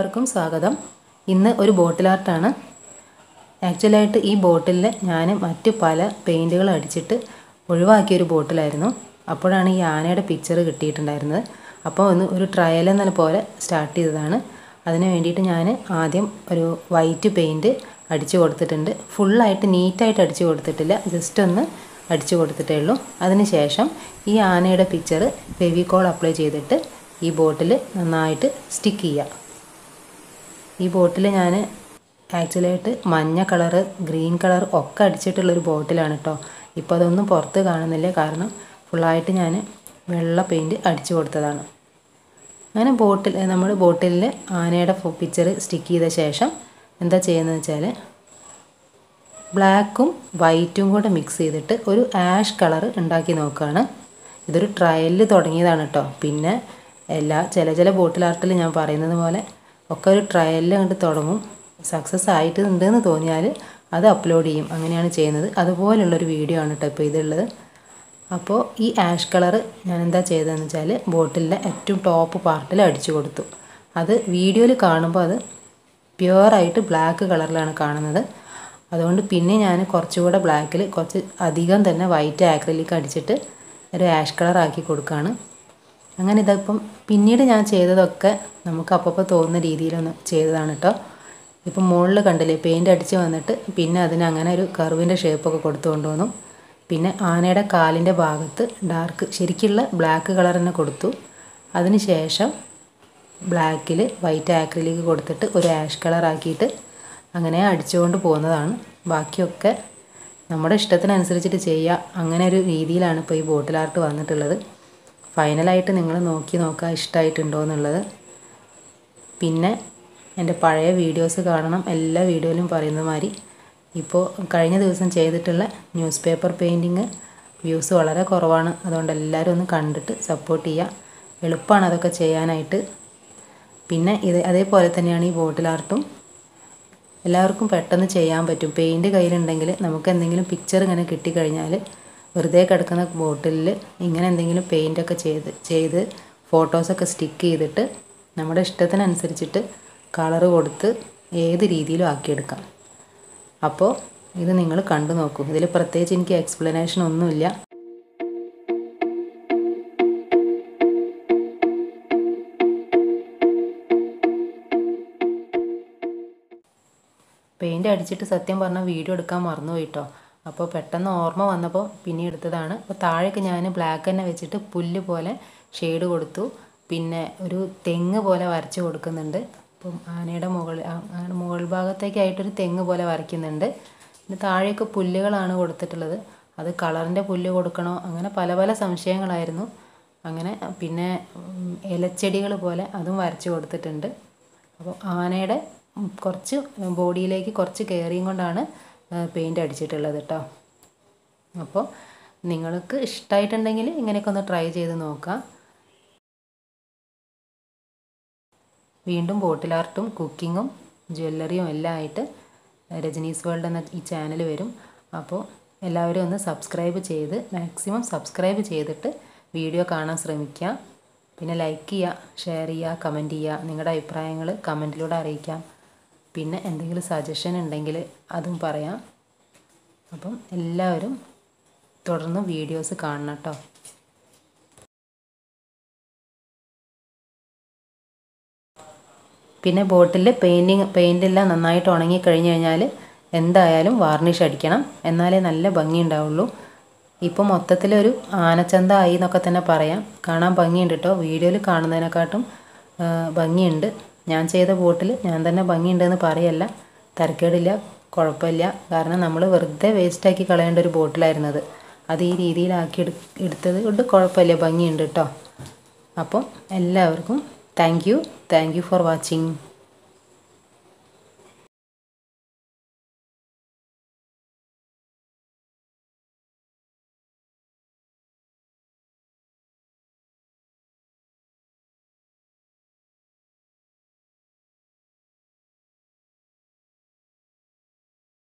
എല്ലാവർക്കും സ്വാഗതം ഇന്ന് ഒരു ബോട്ടിൽ ആർട്ടാണ് ആക്ച്വലായിട്ട് ഈ ബോട്ടിലിൽ ഞാൻ മറ്റ് പല പെയിൻറ്റുകൾ അടിച്ചിട്ട് ഒഴിവാക്കിയ ഒരു ബോട്ടിലായിരുന്നു അപ്പോഴാണ് ഈ ആനയുടെ പിക്ചർ കിട്ടിയിട്ടുണ്ടായിരുന്നത് അപ്പോൾ ഒന്ന് ഒരു ട്രയൽ എന്ന പോലെ സ്റ്റാർട്ട് ചെയ്തതാണ് അതിന് വേണ്ടിയിട്ട് ഞാൻ ആദ്യം ഒരു വൈറ്റ് പെയിൻറ്റ് അടിച്ചു കൊടുത്തിട്ടുണ്ട് ഫുള്ളായിട്ട് നീറ്റായിട്ട് അടിച്ചു കൊടുത്തിട്ടില്ല ജസ്റ്റ് ഒന്ന് അടിച്ചു കൊടുത്തിട്ടേ ഉള്ളൂ അതിന് ശേഷം ഈ ആനയുടെ പിക്ചർ ഫെവിക്കോൾ അപ്ലൈ ചെയ്തിട്ട് ഈ ബോട്ടിൽ നന്നായിട്ട് സ്റ്റിക്ക് ചെയ്യുക ഈ ബോട്ടിൽ ഞാൻ ആക്ച്വലായിട്ട് മഞ്ഞ കളറ് ഗ്രീൻ കളർ ഒക്കെ അടിച്ചിട്ടുള്ളൊരു ബോട്ടിലാണ് കേട്ടോ ഇപ്പോൾ അതൊന്നും പുറത്ത് കാണുന്നില്ല കാരണം ഫുള്ളായിട്ട് ഞാൻ വെള്ള പെയിൻറ്റ് അടിച്ചു കൊടുത്തതാണ് അങ്ങനെ ബോട്ടിൽ നമ്മൾ ബോട്ടിലിൽ ആനയുടെ പിക്ചർ സ്റ്റിക്ക് ചെയ്ത ശേഷം എന്താ ചെയ്യുന്നത് വെച്ചാൽ ബ്ലാക്കും വൈറ്റും കൂടെ മിക്സ് ചെയ്തിട്ട് ഒരു ആഷ് കളർ ഉണ്ടാക്കി നോക്കുകയാണ് ഇതൊരു ട്രയലിൽ തുടങ്ങിയതാണ് കേട്ടോ പിന്നെ എല്ലാ ചില ചില ബോട്ടിൽ ആർട്ടിൽ ഞാൻ പറയുന്നത് പോലെ ഒക്കെ ഒരു ട്രയലിൽ കണ്ട് തുടങ്ങും സക്സസ് ആയിട്ട് ഉണ്ടെന്ന് തോന്നിയാൽ അത് അപ്ലോഡ് ചെയ്യും അങ്ങനെയാണ് ചെയ്യുന്നത് അതുപോലുള്ളൊരു വീഡിയോ ആണ് കേട്ടോ ഇപ്പോൾ ഇതുള്ളത് അപ്പോൾ ഈ ആഷ് കളർ ഞാൻ എന്താ ചെയ്തതെന്ന് വെച്ചാൽ ബോട്ടിലിൻ്റെ ഏറ്റവും ടോപ്പ് പാർട്ടിൽ അടിച്ചു കൊടുത്തു അത് വീഡിയോയിൽ കാണുമ്പോൾ അത് പ്യുവറായിട്ട് ബ്ലാക്ക് കളറിലാണ് കാണുന്നത് അതുകൊണ്ട് പിന്നെ ഞാൻ കുറച്ചുകൂടെ ബ്ലാക്കിൽ കുറച്ച് അധികം തന്നെ വൈറ്റ് ആക്രിലിക് അടിച്ചിട്ട് ഒരു ആഷ് കളർ ആക്കി കൊടുക്കുകയാണ് അങ്ങനെ ഇതിപ്പം പിന്നീട് ഞാൻ ചെയ്തതൊക്കെ നമുക്ക് അപ്പോൾ തോന്നുന്ന രീതിയിലൊന്ന് ചെയ്തതാണ് കേട്ടോ ഇപ്പം മുകളിൽ കണ്ടില്ലേ പെയിൻ്റ് അടിച്ച് വന്നിട്ട് പിന്നെ അതിന് അങ്ങനെ ഒരു കർവിൻ്റെ ഷേപ്പൊക്കെ കൊടുത്തു കൊണ്ടുവന്നു പിന്നെ ആനയുടെ കാലിൻ്റെ ഭാഗത്ത് ഡാർക്ക് ശരിക്കുള്ള ബ്ലാക്ക് കളർ തന്നെ കൊടുത്തു അതിന് ശേഷം ബ്ലാക്കിൽ വൈറ്റ് ആക്രിലിക് കൊടുത്തിട്ട് ഒരു ആഷ് കളർ ആക്കിയിട്ട് അങ്ങനെ അടിച്ചുകൊണ്ട് പോകുന്നതാണ് ബാക്കിയൊക്കെ നമ്മുടെ ഇഷ്ടത്തിനനുസരിച്ചിട്ട് ചെയ്യുക അങ്ങനെ ഒരു രീതിയിലാണ് ഇപ്പോൾ ഈ ബോട്ടിൽ ആർട്ട് വന്നിട്ടുള്ളത് ഫൈനലായിട്ട് നിങ്ങൾ നോക്കി നോക്കുക ഇഷ്ടമായിട്ടുണ്ടോ എന്നുള്ളത് പിന്നെ എൻ്റെ പഴയ വീഡിയോസ് കാണണം എല്ലാ വീഡിയോയിലും പറയുന്ന മാതിരി ഇപ്പോൾ കഴിഞ്ഞ ദിവസം ചെയ്തിട്ടുള്ള ന്യൂസ് പേപ്പർ പെയിൻറ്റിങ് വ്യൂസ് വളരെ കുറവാണ് അതുകൊണ്ട് എല്ലാവരും ഒന്ന് കണ്ടിട്ട് സപ്പോർട്ട് ചെയ്യുക എളുപ്പമാണ് അതൊക്കെ ചെയ്യാനായിട്ട് പിന്നെ ഇത് അതേപോലെ തന്നെയാണ് ഈ ബോട്ടിൽ ആർട്ടും എല്ലാവർക്കും പെട്ടെന്ന് ചെയ്യാൻ പറ്റും പെയിൻറ്റ് കയ്യിലുണ്ടെങ്കിൽ നമുക്ക് എന്തെങ്കിലും പിക്ചർ ഇങ്ങനെ കിട്ടിക്കഴിഞ്ഞാൽ വെറുതെ കിടക്കുന്ന ബോട്ടിലിൽ ഇങ്ങനെ എന്തെങ്കിലും പെയിൻറ്റൊക്കെ ചെയ്ത് ചെയ്ത് ഫോട്ടോസൊക്കെ സ്റ്റിക്ക് ചെയ്തിട്ട് നമ്മുടെ ഇഷ്ടത്തിനനുസരിച്ചിട്ട് കളറ് കൊടുത്ത് ഏത് രീതിയിലും ആക്കിയെടുക്കാം അപ്പോൾ ഇത് നിങ്ങൾ കണ്ടു നോക്കൂ ഇതിൽ പ്രത്യേകിച്ച് എനിക്ക് എക്സ്പ്ലനേഷൻ ഒന്നുമില്ല പെയിൻ്റ് അടിച്ചിട്ട് സത്യം പറഞ്ഞാൽ വീഡിയോ എടുക്കാൻ മറന്നുപോയി കേട്ടോ അപ്പോൾ പെട്ടെന്ന് ഓർമ്മ വന്നപ്പോൾ പിന്നെ എടുത്തതാണ് അപ്പോൾ താഴേക്ക് ഞാൻ ബ്ലാക്ക് തന്നെ വെച്ചിട്ട് പുല്ല് പോലെ ഷെയ്ഡ് കൊടുത്തു പിന്നെ ഒരു തെങ്ങ് പോലെ വരച്ച് കൊടുക്കുന്നുണ്ട് അപ്പം ആനയുടെ മുകളിൽ അങ്ങനെ മുകൾ ഭാഗത്തേക്കായിട്ടൊരു തെങ്ങ് പോലെ വരയ്ക്കുന്നുണ്ട് പിന്നെ താഴേക്ക് പുല്ലുകളാണ് കൊടുത്തിട്ടുള്ളത് അത് കളറിൻ്റെ പുല്ല് കൊടുക്കണോ അങ്ങനെ പല പല സംശയങ്ങളായിരുന്നു അങ്ങനെ പിന്നെ ഇലച്ചെടികൾ പോലെ അതും വരച്ച് കൊടുത്തിട്ടുണ്ട് അപ്പോൾ ആനയുടെ കുറച്ച് ബോഡിയിലേക്ക് കുറച്ച് കയറിയും കൊണ്ടാണ് പെയിൻ്റ് അടിച്ചിട്ടുള്ളത് കേട്ടോ അപ്പോൾ നിങ്ങൾക്ക് ഇഷ്ടമായിട്ടുണ്ടെങ്കിൽ ഇങ്ങനെയൊക്കെ ഒന്ന് ട്രൈ ചെയ്ത് നോക്കാം വീണ്ടും ബോട്ടിൽ ആർട്ടും കുക്കിങ്ങും ജ്വല്ലറിയും എല്ലാം ആയിട്ട് രജനീസ് വേൾഡ് എന്ന ഈ ചാനൽ വരും അപ്പോൾ എല്ലാവരും ഒന്ന് സബ്സ്ക്രൈബ് ചെയ്ത് മാക്സിമം സബ്സ്ക്രൈബ് ചെയ്തിട്ട് വീഡിയോ കാണാൻ ശ്രമിക്കുക പിന്നെ ലൈക്ക് ചെയ്യുക ഷെയർ ചെയ്യുക കമൻറ്റ് ചെയ്യുക നിങ്ങളുടെ അഭിപ്രായങ്ങൾ കമൻറ്റിലൂടെ അറിയിക്കാം പിന്നെ എന്തെങ്കിലും സജഷൻ ഉണ്ടെങ്കിൽ അതും പറയാം അപ്പം എല്ലാവരും തുടർന്ന് വീഡിയോസ് കാണണം കേട്ടോ പിന്നെ ബോട്ടിൽ പെയിൻറ്റിങ് പെയിൻ്റെല്ലാം നന്നായിട്ട് ഉണങ്ങി കഴിഞ്ഞ് കഴിഞ്ഞാൽ എന്തായാലും വാർണിഷ് അടിക്കണം എന്നാലേ നല്ല ഭംഗി ഉണ്ടാവുള്ളൂ ഇപ്പോൾ മൊത്തത്തിലൊരു ആനച്ചന്ത ആയി എന്നൊക്കെ തന്നെ പറയാം കാണാൻ ഭംഗിയുണ്ട് കേട്ടോ വീഡിയോയിൽ കാണുന്നതിനെക്കാട്ടും ഭംഗിയുണ്ട് ഞാൻ ചെയ്ത ബോട്ടിൽ ഞാൻ തന്നെ ഭംഗിയുണ്ടെന്ന് പറയല്ല തരക്കേടില്ല കുഴപ്പമില്ല കാരണം നമ്മൾ വെറുതെ വേസ്റ്റാക്കി കളയേണ്ട ഒരു ബോട്ടിലായിരുന്നത് അത് ഈ രീതിയിലാക്കി എടു എടുത്തത് കൊണ്ട് കുഴപ്പമില്ല ഭംഗിയുണ്ട് കേട്ടോ അപ്പം എല്ലാവർക്കും thank you thank you for watching